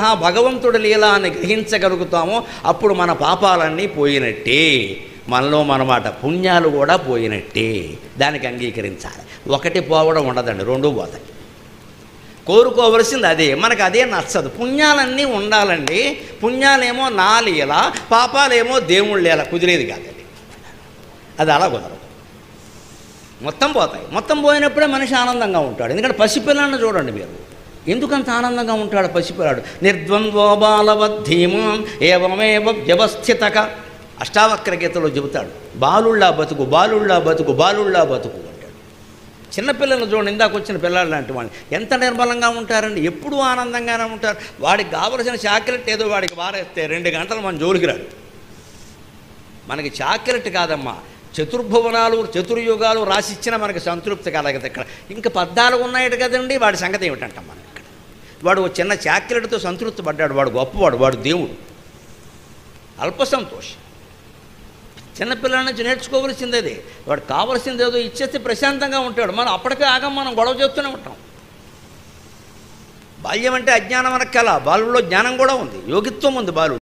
ఆహా భగవంతుడి లీల అని గ్రహించగలుగుతామో అప్పుడు మన పాపాలన్నీ పోయినట్టే మనలో మనమాట పుణ్యాలు కూడా పోయినట్టే దానికి అంగీకరించాలి ఒకటి పోవడం ఉండదండి రెండు పోతాయి కోరుకోవలసింది అదే మనకు అదే నచ్చదు పుణ్యాలన్నీ ఉండాలండి పుణ్యాలేమో నా లీల పాపాలేమో దేవుళ్ళ లీల కుదిరేది కాదండి అది అలా కుదరదు మొత్తం పోతాయి మొత్తం పోయినప్పుడే మనిషి ఆనందంగా ఉంటాడు ఎందుకంటే పసిపిల్లాన్ని చూడండి మీరు ఎందుకంత ఆనందంగా ఉంటాడు పసిపిల్లాడు నిర్ద్వంద్వో బాలవద్ధీమాం ఏవమేవ వ్యవస్థితక అష్టావక్ర గీతలో చెబుతాడు బాలుళ్ళా బతుకు బాలుళ్ళా బతుకు బాలుళ్ళా బతుకు అంటాడు చిన్నపిల్లలు చూడండి ఇందాక వచ్చిన పిల్లలు లాంటి వాళ్ళు ఎంత నిర్మలంగా ఉంటారండి ఎప్పుడూ ఆనందంగానే ఉంటారు వాడికి కావలసిన చాక్లెట్ ఏదో వాడికి వారేస్తే రెండు గంటలు మన జోలికి రాడు మనకి చాక్లెట్ కాదమ్మా చతుర్భువనాలు చతుర్యుగాలు రాసిచ్చిన మనకి సంతృప్తి కలగదు ఇక్కడ ఇంకా పద్నాలుగు ఉన్నాయట కదండి వాడి సంగతి ఏమిటంటాం మనం ఇక్కడ వాడు ఓ చిన్న చాక్లెట్తో సంతృప్తి పడ్డాడు వాడు గొప్పవాడు వాడు దేవుడు అల్ప సంతోషం చిన్నపిల్లల నుంచి నేర్చుకోవలసింది అది వాడు కావలసింది ఏదో ఇచ్చేస్తే ప్రశాంతంగా ఉంటాడు మనం అప్పటికే ఆగం మనం గొడవ చేస్తూనే ఉంటాం బాల్యం అంటే అజ్ఞానం అనక్కల బాలులో జ్ఞానం కూడా ఉంది యోగిత్వం ఉంది బాలు